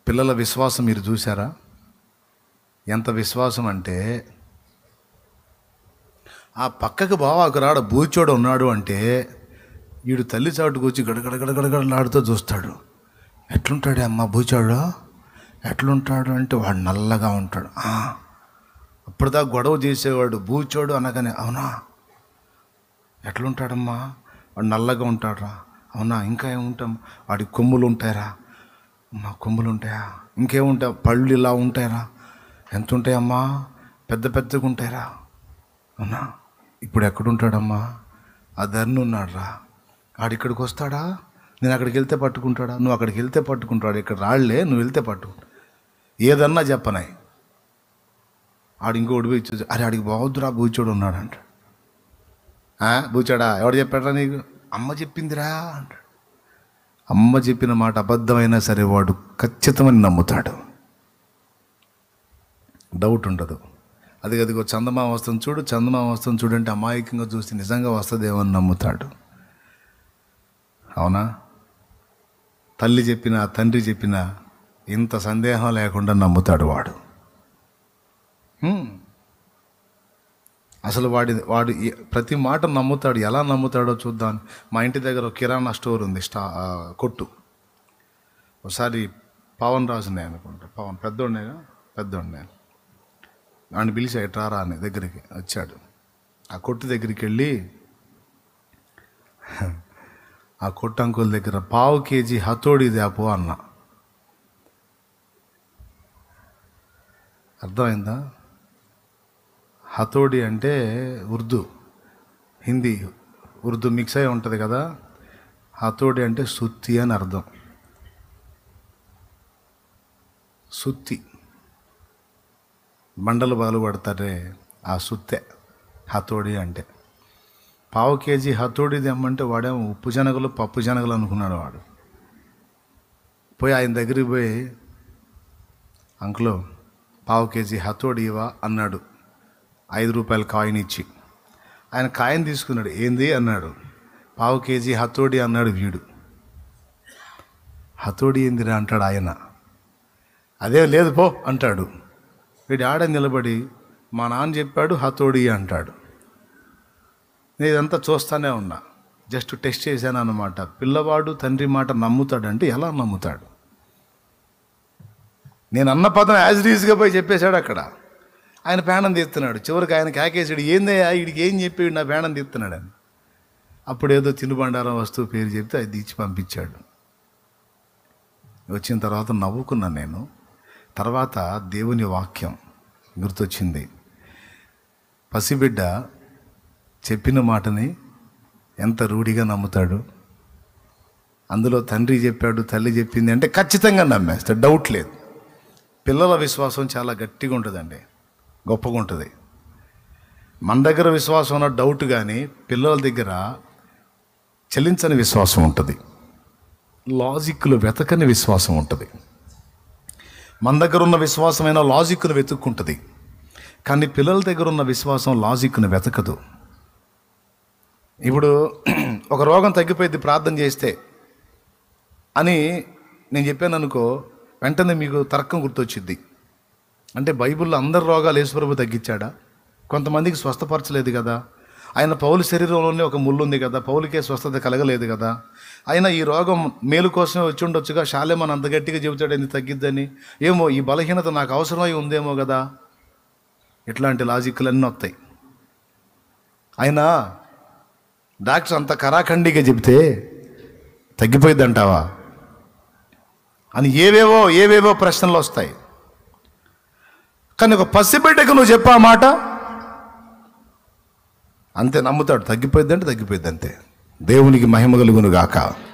పిల్లల విశ్వాసం మీరు చూసారా ఎంత విశ్వాసం అంటే ఆ పక్కకు బావాకు రాడ బూచోడు ఉన్నాడు అంటే వీడు తల్లి చాటుకు వచ్చి గడగడ గడగడగడలాడుతూ చూస్తాడు ఎట్లుంటాడు అమ్మ బూచోడు ఎట్లుంటాడు అంటే వాడు నల్లగా ఉంటాడు "ఆ." అప్పటిదా గొడవ చేసేవాడు బూచోడు అనగానే అవునా ఎట్లుంటాడమ్మా వాడు నల్లగా ఉంటాడురా అవునా ఇంకా ఏముంటాం వాడి కొమ్ములు ఉంటాయరా మా కొమ్ములు ఉంటాయా ఇంకేముంటాయి పళ్ళు ఇలా ఉంటాయరా ఎంత ఉంటాయమ్మా పెద్ద పెద్దగా ఉంటాయరా అవునా ఇప్పుడు ఎక్కడుంటాడమ్మా ఆ ధర్ని ఉన్నాడురా ఆడిక్కడికి వస్తాడా నేను అక్కడికి వెళ్తే పట్టుకుంటాడా నువ్వు అక్కడికి వెళ్తే పట్టుకుంటాడు ఇక్కడ రాళ్లే నువ్వు వెళ్తే పట్టుకుంటా ఏదన్నా చెప్పనాయి ఆడు ఇంకోటి పోయి చూసి అరే ఆడికి బాగుద్దురా బూచోడు ఉన్నాడంట "ఆ, బూచాడా ఎవడు చెప్పాడా నీకు అమ్మ చెప్పిందిరా అంటాడు అమ్మ చెప్పిన మాట అబద్ధమైనా సరే వాడు ఖచ్చితమని నమ్ముతాడు డౌట్ ఉండదు అది అదిగో చందమామ వస్తుంది చూడు చందమామ వస్తుంది చూడంటే అమాయకంగా చూసి నిజంగా వస్తుందేమో అని నమ్ముతాడు అవునా తల్లి చెప్పినా తండ్రి చెప్పినా ఇంత సందేహం లేకుండా నమ్ముతాడు వాడు హ్మ్. అసలు వాడి వాడు ఏ- ప్రతి మాట నమ్ముతాడు ఎలా నమ్ముతాడో చూద్దాం మా ఇంటి దగ్గర ఒక కిరాణా స్టోర్ ఉంది స్టా ఆ, కొట్టు ఒకసారి పవన్ రాజునే అనుకుంటా పవన్ పెద్దోడినేగా పెద్దోడు నేను వాడిని పిలిచా ఎట్రారా అని దగ్గరికి వచ్చాడు ఆ కొట్టు దగ్గరికి వెళ్ళి ఆ కొట్టు అంకుల్ దగ్గర పావు కేజీ హతోడి దాపో అన్న అర్థమైందా హతోడి అంటే ఉర్దూ హిందీ ఉర్దూ మిక్స్ అయి ఉంటుంది కదా హతోడి అంటే సుత్తి అని అర్థం సుత్తి బండలు బాలు పడతారే ఆ సుత్తె హతోడి అంటే పావు కేజీ హతోడి తెమ్మంటే వాడేమో ఉప్పు శనగలు పప్పు శనగలు అనుకున్నాడు వాడు పోయి ఆయన దగ్గరికి పోయి అంకులో పావు కేజీ హతోడి ఇవా అన్నాడు ఐదు రూపాయల కాయిన్ ఇచ్చి ఆయన కాయిన్ తీసుకున్నాడు ఏంది అన్నాడు పావు కేజీ హతోడి అన్నాడు వీడు హతోడి ఏందిరా అంటాడు ఆయన అదే లేదు పో అంటాడు వీడు ఆడ నిలబడి మా నాన్న చెప్పాడు హతోడి అంటాడు నేను ఇదంతా చూస్తానే ఉన్నా జస్ట్ టెస్ట్ చేశాను అన్నమాట పిల్లవాడు తండ్రి మాట నమ్ముతాడంటే ఎలా నమ్ముతాడు నేను అన్న పదం యాజ్ రీజ్గా పోయి చెప్పేశాడు అక్కడ ఆయన పేణం తీస్తున్నాడు చివరికి ఆయన కేకేసాడు ఏందయ్యా వీడికి ఏం చెప్పి నా పేణం తీస్తున్నాడని అప్పుడు ఏదో తినుబండారం వస్తువు పేరు చెప్తే అది ఇచ్చి పంపించాడు వచ్చిన తర్వాత నవ్వుకున్నాను నేను తర్వాత దేవుని వాక్యం గుర్తొచ్చింది పసిబిడ్డ చెప్పిన మాటని ఎంత రూఢిగా నమ్ముతాడు అందులో తండ్రి చెప్పాడు తల్లి చెప్పింది అంటే ఖచ్చితంగా నమ్మేస్తాడు డౌట్ లేదు పిల్లల విశ్వాసం చాలా గట్టిగా ఉంటుందండి గొప్పగా ఉంటుంది మన దగ్గర విశ్వాసం ఉన్న డౌట్ కానీ పిల్లల దగ్గర చెల్లించని విశ్వాసం ఉంటుంది లాజిక్లు వెతకని విశ్వాసం ఉంటుంది మన దగ్గర ఉన్న విశ్వాసమైన లాజిక్ను వెతుక్కుంటుంది కానీ పిల్లల దగ్గర ఉన్న విశ్వాసం లాజిక్ను వెతకదు ఇప్పుడు ఒక రోగం తగ్గిపోయింది ప్రార్థన చేస్తే అని నేను చెప్పాను అనుకో వెంటనే మీకు తర్కం గుర్తొచ్చింది అంటే బైబిల్లో అందరి రోగాలు యేసుప్రభు తగ్గించాడా కొంతమందికి స్వస్థపరచలేదు కదా ఆయన పౌలు శరీరంలోనే ఒక ముళ్ళు ఉంది కదా పౌలుకే స్వస్థత కలగలేదు కదా అయినా ఈ రోగం మేలు కోసమే వచ్చి ఉండొచ్చుగా శాలేమని అంత గట్టిగా చెబుతాడని తగ్గిద్దని ఏమో ఈ బలహీనత నాకు అవసరమై ఉందేమో కదా ఇట్లాంటి లాజిక్లన్నీ వస్తాయి అయినా డాక్టర్ అంత కరాఖండిగా చెబితే తగ్గిపోయిద్దంటావా అని ఏవేవో ఏవేవో ప్రశ్నలు వస్తాయి కానీ ఒక పసిబిడ్డకు నువ్వు చెప్పా మాట అంతే నమ్ముతాడు తగ్గిపోయిందంటే తగ్గిపోయింది అంతే దేవునికి మహిమ కలుగును గాక